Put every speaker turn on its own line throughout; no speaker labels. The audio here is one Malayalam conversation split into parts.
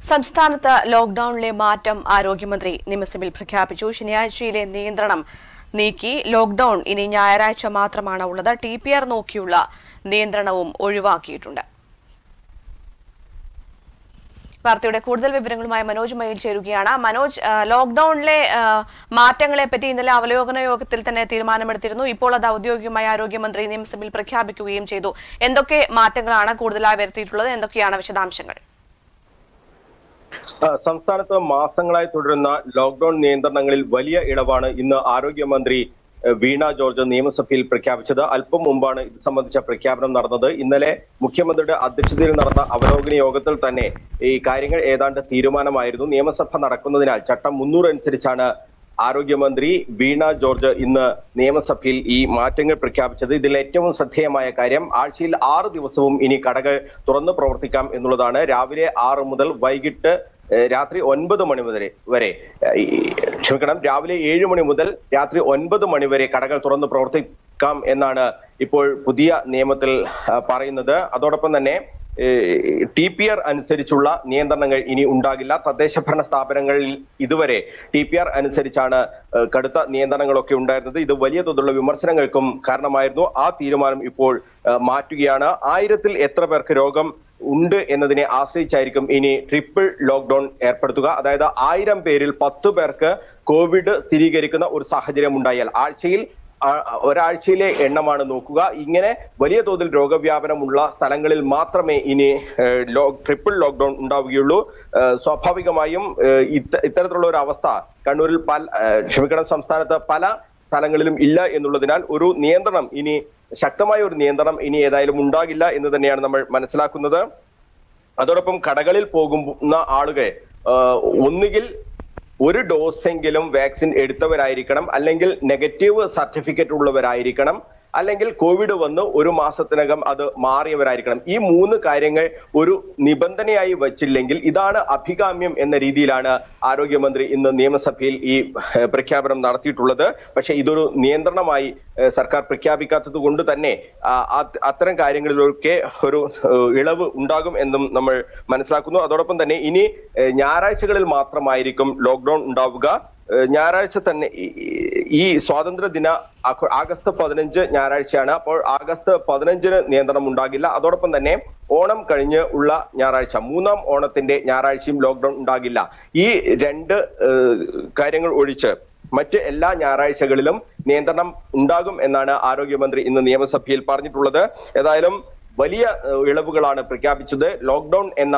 സംസ്ഥാനത്ത് ലോക്ഡൌണിലെ മാറ്റം ആരോഗ്യമന്ത്രി നിയമസഭയിൽ പ്രഖ്യാപിച്ചു ശനിയാഴ്ചയിലെ നിയന്ത്രണം നീക്കി ലോക്ഡൌൺ ഇനി ഞായറാഴ്ച മാത്രമാണ് ഉള്ളത് ടി പി ആർ നോക്കിയുള്ള നിയന്ത്രണവും ഒഴിവാക്കിയിട്ടുണ്ട് വാർത്തയുടെ കൂടുതൽ വിവരങ്ങളുമായി മനോജ് മയിൽ ചേരുകയാണ് മനോജ് ആ, ലോക്ഡൌണിലെ ആ, മാറ്റങ്ങളെ പറ്റി ഇന്നലെ അവലോകന യോഗത്തിൽ തന്നെ തീരുമാനമെടുത്തിരുന്നു ഇപ്പോൾ അത് ഔദ്യോഗികമായി ആരോഗ്യമന്ത്രി നിയമസഭയിൽ പ്രഖ്യാപിക്കുകയും ചെയ്തു എന്തൊക്കെ മാറ്റങ്ങളാണ് കൂടുതലായി വരുത്തിയിട്ടുള്ളത് എന്തൊക്കെയാണ് വിശദാംശങ്ങൾ
ആ, സംസ്ഥാനത്ത് മാസങ്ങളായി തുടരുന്ന ലോക്ഡൌൺ നിയന്ത്രണങ്ങളിൽ വലിയ ഇളവാണ് ഇന്ന് ആരോഗ്യമന്ത്രി ഏഹ്, വീണ ജോർജ് നിയമസഭയിൽ പ്രഖ്യാപിച്ചത് അല്പം മുമ്പാണ് ഇത് സംബന്ധിച്ച പ്രഖ്യാപനം നടന്നത് ഇന്നലെ മുഖ്യമന്ത്രിയുടെ അധ്യക്ഷതയിൽ നടന്ന അവലോകന യോഗത്തിൽ തന്നെ ഈ കാര്യങ്ങൾ ഏതാണ്ട് തീരുമാനമായിരുന്നു നിയമസഭ നടക്കുന്നതിനാൽ ചട്ടം മുന്നൂറ് അനുസരിച്ചാണ് ആരോഗ്യമന്ത്രി വീണ ജോർജ് ഇന്ന് നിയമസഭയിൽ ഈ മാറ്റങ്ങൾ പ്രഖ്യാപിച്ചത് ഇതിൽ ഏറ്റവും ശ്രദ്ധേയമായ കാര്യം ആഴ്ചയിൽ ആറ് ദിവസവും ഇനി കടകൾ തുറന്നു പ്രവർത്തിക്കാം എന്നുള്ളതാണ് രാവിലെ ആറ് മുതൽ വൈകിട്ട് ഏഹ്, രാത്രി ഒൻപത് മണി വരെ വരെ ഏഹ്, ഈ, ക്ഷമിക്കണം രാവിലെ ഏഴ് മണി മുതൽ രാത്രി ഒൻപത് മണി വരെ കടകൾ തുറന്ന് പ്രവർത്തിക്കാം എന്നാണ് ഇപ്പോൾ പുതിയ നിയമത്തിൽ ആ, പറയുന്നത് അതോടൊപ്പം തന്നെ ടി പി ആർ അനുസരിച്ചുള്ള നിയന്ത്രണങ്ങൾ ഇനി ഉണ്ടാകില്ല തദ്ദേശ ഭരണ സ്ഥാപനങ്ങളിൽ ഇതുവരെ ടി പി ആർ അനുസരിച്ചാണ് ഏഹ്, കടുത്ത നിയന്ത്രണങ്ങളൊക്കെ ഉണ്ടായിരുന്നത് ഇത് വലിയ തോതിലുള്ള വിമർശനങ്ങൾക്കും കാരണമായിരുന്നു ആ തീരുമാനം ഇപ്പോൾ ഏഹ്, മാറ്റുകയാണ് ആയിരത്തിൽ എത്ര പേർക്ക് രോഗം ഉണ്ട് എന്നതിനെ ആശ്രയിച്ചായിരിക്കും ഇനി ട്രിപ്പിൾ ലോക്ക്ഡൌൺ ഏർപ്പെടുത്തുക അതായത് ആയിരം പേരിൽ പത്ത് പേർക്ക് കോവിഡ് സ്ഥിരീകരിക്കുന്ന ഒരു സാഹചര്യം ഉണ്ടായാൽ ആഴ്ചയിൽ ആ- ഒരാഴ്ചയിലെ എണ്ണമാണ് നോക്കുക ഇങ്ങനെ വലിയ തോതിൽ രോഗവ്യാപനമുള്ള സ്ഥലങ്ങളിൽ മാത്രമേ ഇനി ഏഹ്, ലോ ട്രിപ്പിൾ ലോക്ക്ഡൌൺ ഉണ്ടാവുകയുള്ളൂ ഏഹ്, സ്വാഭാവികമായും ഏഹ്, ഇത്ത- ഇത്തരത്തിലുള്ള ഒരു അവസ്ഥ കണ്ണൂരിൽ പല ഏഹ്, ക്ഷമിക്കണം സംസ്ഥാനത്ത് പല സ്ഥലങ്ങളിലും ഇല്ല എന്നുള്ളതിനാൽ ഒരു നിയന്ത്രണം ഇനി ശക്തമായ ഒരു നിയന്ത്രണം ഇനി ഏതായാലും ഉണ്ടാകില്ല എന്ന് തന്നെയാണ് നമ്മൾ മനസ്സിലാക്കുന്നത് അതോടൊപ്പം കടകളിൽ പോകുന്ന ആളുകൾ ആഹ്, ഒന്നുകിൽ ഒരു ഡോസെങ്കിലും വാക്സിൻ എടുത്തവരായിരിക്കണം അല്ലെങ്കിൽ നെഗറ്റീവ് സർട്ടിഫിക്കറ്റ് ഉള്ളവരായിരിക്കണം അല്ലെങ്കിൽ കോവിഡ് വന്ന് ഒരു മാസത്തിനകം അത് മാറിയവരായിരിക്കണം ഈ മൂന്ന് കാര്യങ്ങൾ ഒരു നിബന്ധനയായി വച്ചില്ലെങ്കിൽ ഇതാണ് അഭികാമ്യം എന്ന രീതിയിലാണ് ആരോഗ്യമന്ത്രി ഇന്ന് നിയമസഭയിൽ ഈ ഏഹ്, പ്രഖ്യാപനം നടത്തിയിട്ടുള്ളത് പക്ഷെ ഇതൊരു നിയന്ത്രണമായി ഏഹ്, സർക്കാർ പ്രഖ്യാപിക്കാത്തത് കൊണ്ട് തന്നെ ആ, അത് അത്തരം കാര്യങ്ങളിലൊക്കെ ഒരു ഏഹ്, ഇളവ് ഉണ്ടാകും എന്നും നമ്മൾ മനസ്സിലാക്കുന്നു അതോടൊപ്പം തന്നെ ഇനി ഏഹ്, ഞായറാഴ്ചകളിൽ മാത്രമായിരിക്കും ലോക്ക്ഡൌൺ ഉണ്ടാവുക ഏഹ്, ഞായറാഴ്ച തന്നെ ഈ- ഈ സ്വാതന്ത്ര്യ ദിന ആഘോ- ആഗസ്റ്റ് പതിനഞ്ച് ഞായറാഴ്ചയാണ് അപ്പോൾ ആഗസ്റ്റ് പതിനഞ്ചിന് നിയന്ത്രണം ഉണ്ടാകില്ല അതോടൊപ്പം തന്നെ ഓണം കഴിഞ്ഞ് ഉള്ള ഞായറാഴ്ച മൂന്നാം ഓണത്തിന്റെ ഞായറാഴ്ചയും ലോക്ക്ഡൌൺ ഉണ്ടാകില്ല ഈ രണ്ട് ഏഹ്, കാര്യങ്ങൾ ഒഴിച്ച് മറ്റ് എല്ലാ ഞായറാഴ്ചകളിലും നിയന്ത്രണം ഉണ്ടാകും എന്നാണ് ആരോഗ്യമന്ത്രി ഇന്ന് നിയമസഭയിൽ പറഞ്ഞിട്ടുള്ളത് ഏതായാലും വലിയ ഏഹ്, ഇളവുകളാണ് പ്രഖ്യാപിച്ചത് ലോക്ക്ഡൌൺ എന്ന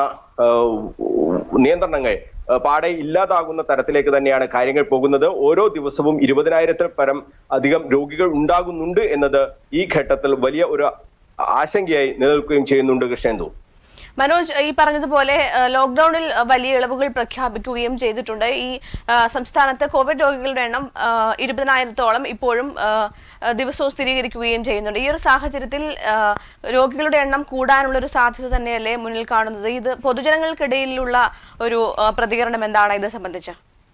ഏഹ്, നിയന്ത്രണങ്ങൾ ഏഹ്, പാടെ ഇല്ലാതാകുന്ന തരത്തിലേക്ക് തന്നെയാണ് കാര്യങ്ങൾ പോകുന്നത് ഓരോ ദിവസവും ഇരുപതിനായിരത്തിൽ പരം അധികം രോഗികൾ ഉണ്ടാകുന്നുണ്ട് എന്നത് ഈ ഘട്ടത്തിൽ വലിയ ഒരു ആശങ്കയായി നിലനിൽക്കുകയും ചെയ്യുന്നുണ്ട് കൃഷ്ണേന്ദു
മനോജ് ഈ പറഞ്ഞതുപോലെ ആ, ലോക്ക്ഡൌണിൽ ആ, വലിയ ഇളവുകൾ പ്രഖ്യാപിക്കുകയും ചെയ്തിട്ടുണ്ട് ഈ ആ, സംസ്ഥാനത്ത് കോവിഡ് രോഗികളുടെ എണ്ണം ആ, ഇരുപതിനായിരത്തോളം ഇപ്പോഴും ആ, ആ, ദിവസവും സ്ഥിരീകരിക്കുകയും ചെയ്യുന്നുണ്ട് ഈ ഒരു സാഹചര്യത്തിൽ ആ, രോഗികളുടെ എണ്ണം കൂടാനുള്ള ഒരു സാധ്യത തന്നെയല്ലേ മുന്നിൽ കാണുന്നത് ഇത് പൊതുജനങ്ങൾക്കിടയിലുള്ള ഒരു ആ, പ്രതികരണം എന്താണ് ഇത് സംബന്ധിച്ച്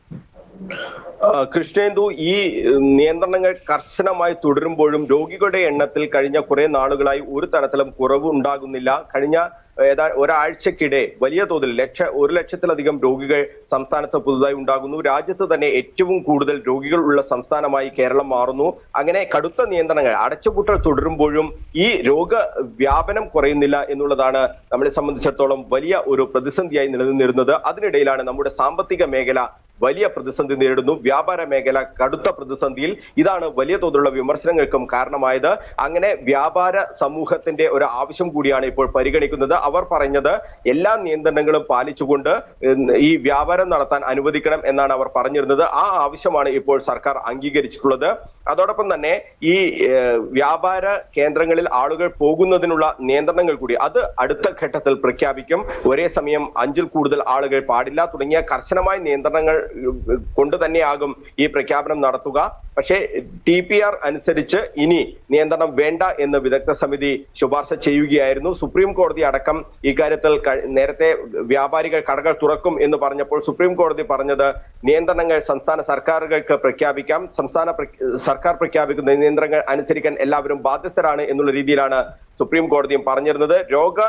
ആ, കൃഷ്ണേന്ദു ഈ ഏഹ്, നിയന്ത്രണങ്ങൾ കർശനമായി തുടരുമ്പോഴും രോഗികളുടെ എണ്ണത്തിൽ കഴിഞ്ഞ കുറെ നാളുകളായി ഒരു തരത്തിലും കുറവ് ഉണ്ടാകുന്നില്ല കഴിഞ്ഞ ഏതാ ഒരാഴ്ചക്കിടെ വലിയ തോതിൽ ലക്ഷ ഒരു ലക്ഷത്തിലധികം രോഗികൾ സംസ്ഥാനത്ത് പുതുതായി ഉണ്ടാകുന്നു രാജ്യത്ത് തന്നെ ഏറ്റവും കൂടുതൽ രോഗികൾ ഉള്ള സംസ്ഥാനമായി കേരളം മാറുന്നു അങ്ങനെ കടുത്ത നിയന്ത്രണങ്ങൾ അടച്ചുപൂട്ടൽ തുടരുമ്പോഴും ഈ രോഗ വ്യാപനം കുറയുന്നില്ല എന്നുള്ളതാണ് നമ്മളെ സംബന്ധിച്ചിടത്തോളം വലിയ ഒരു പ്രതിസന്ധിയായി നിലനിന്നിരുന്നത് അതിനിടയിലാണ് നമ്മുടെ സാമ്പത്തിക മേഖല വലിയ പ്രതിസന്ധി നേരിടുന്നു വ്യാപാര മേഖല കടുത്ത പ്രതിസന്ധിയിൽ ഇതാണ് വലിയ തോതിലുള്ള വിമർശനങ്ങൾക്കും കാരണമായത് അങ്ങനെ വ്യാപാര സമൂഹത്തിന്റെ ഒരു ആവശ്യം കൂടിയാണ് ഇപ്പോൾ പരിഗണിക്കുന്നത് അവർ പറഞ്ഞത് എല്ലാ നിയന്ത്രണങ്ങളും പാലിച്ചുകൊണ്ട് ഉം, ഈ വ്യാപാരം നടത്താൻ അനുവദിക്കണം എന്നാണ് അവർ പറഞ്ഞിരുന്നത് ആ ആവശ്യമാണ് ഇപ്പോൾ സർക്കാർ അംഗീകരിച്ചിട്ടുള്ളത് അതോടൊപ്പം തന്നെ ഈ ഏഹ്, വ്യാപാര കേന്ദ്രങ്ങളിൽ ആളുകൾ പോകുന്നതിനുള്ള നിയന്ത്രണങ്ങൾ കൂടി അത് അടുത്ത ഘട്ടത്തിൽ പ്രഖ്യാപിക്കും ഒരേ സമയം അഞ്ചിൽ കൂടുതൽ ആളുകൾ പാടില്ല തുടങ്ങിയ കർശനമായ നിയന്ത്രണങ്ങൾ ഉം, കൊണ്ട് തന്നെയാകും ഈ പ്രഖ്യാപനം നടത്തുക പക്ഷേ ടി പി ആർ അനുസരിച്ച് ഇനി നിയന്ത്രണം വേണ്ട എന്ന് വിദഗ്ധ സമിതി ശുപാർശ ചെയ്യുകയായിരുന്നു സുപ്രീം കോടതി അടക്കം ഇക്കാര്യത്തിൽ ക- നേരത്തെ വ്യാപാരികൾ കടകൾ തുറക്കും എന്ന് പറഞ്ഞപ്പോൾ സുപ്രീം കോടതി പറഞ്ഞത് നിയന്ത്രണങ്ങൾ സംസ്ഥാന സർക്കാരുകൾക്ക് പ്രഖ്യാപിക്കാം സംസ്ഥാന പ്ര- സർക്കാർ പ്രഖ്യാപിക്കുന്ന നിയന്ത്രണങ്ങൾ അനുസരിക്കാൻ എല്ലാവരും ബാധ്യസ്ഥരാണ് എന്നുള്ള രീതിയിലാണ് സുപ്രീം കോടതിയും പറഞ്ഞിരുന്നത് രോഗ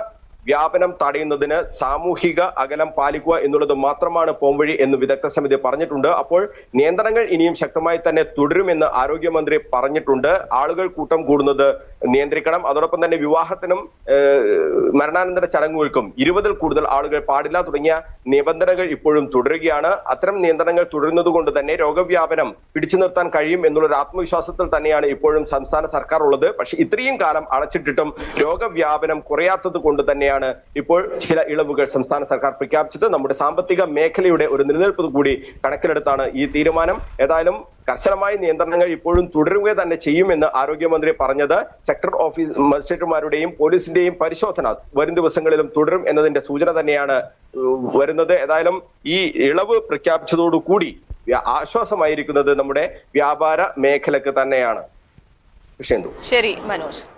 വ്യാപനം തടയുന്നതിന് സാമൂഹിക അകലം പാലിക്കുക എന്നുള്ളത് മാത്രമാണ് പോംവഴി എന്ന് വിദഗ്ധ സമിതി പറഞ്ഞിട്ടുണ്ട് അപ്പോൾ നിയന്ത്രണങ്ങൾ ഇനിയും ശക്തമായി തന്നെ തുടരുമെന്ന് ആരോഗ്യമന്ത്രി പറഞ്ഞിട്ടുണ്ട് ആളുകൾ കൂട്ടം കൂടുന്നത് നിയന്ത്രിക്കണം അതോടൊപ്പം തന്നെ വിവാഹത്തിനും ഏഹ്, മരണാനന്തര ചടങ്ങുകൾക്കും ഇരുപതിൽ കൂടുതൽ ആളുകൾ പാടില്ല തുടങ്ങിയ നിബന്ധനകൾ ഇപ്പോഴും തുടരുകയാണ് അത്തരം നിയന്ത്രണങ്ങൾ തുടരുന്നത് കൊണ്ട് തന്നെ രോഗവ്യാപനം പിടിച്ചു നിർത്താൻ കഴിയും എന്നുള്ളൊരു ആത്മവിശ്വാസത്തിൽ തന്നെയാണ് ഇപ്പോഴും സംസ്ഥാന സർക്കാർ ഉള്ളത് പക്ഷെ ഇത്രയും കാലം അടച്ചിട്ടിട്ടും രോഗവ്യാപനം കുറയാത്തത് കൊണ്ട് തന്നെയാണ് ഇപ്പോൾ ചില ഇളവുകൾ സംസ്ഥാന സർക്കാർ പ്രഖ്യാപിച്ചത് നമ്മുടെ സാമ്പത്തിക മേഖലയുടെ ഒരു നിലനിൽപ്പ് കൂടി കണക്കിലെടുത്താണ് ഈ തീരുമാനം ഏതായാലും കർശനമായ നിയന്ത്രണങ്ങൾ ഇപ്പോഴും തുടരുക തന്നെ ചെയ്യുമെന്ന് ആരോഗ്യമന്ത്രി പറഞ്ഞത് സെക്ടർ ഓഫീസ് മജിസ്ട്രേറ്റുമാരുടെയും പോലീസിന്റെയും പരിശോധന വരും ദിവസങ്ങളിലും തുടരും എന്നതിന്റെ സൂചന തന്നെയാണ് ഉം, വരുന്നത് ഏതായാലും ഈ ഇളവ് പ്രഖ്യാപിച്ചതോടുകൂടി വ്യ- ആശ്വാസമായിരിക്കുന്നത് നമ്മുടെ വ്യാപാര മേഖലക്ക് തന്നെയാണ് വിഷയം
ശരി മനോജ്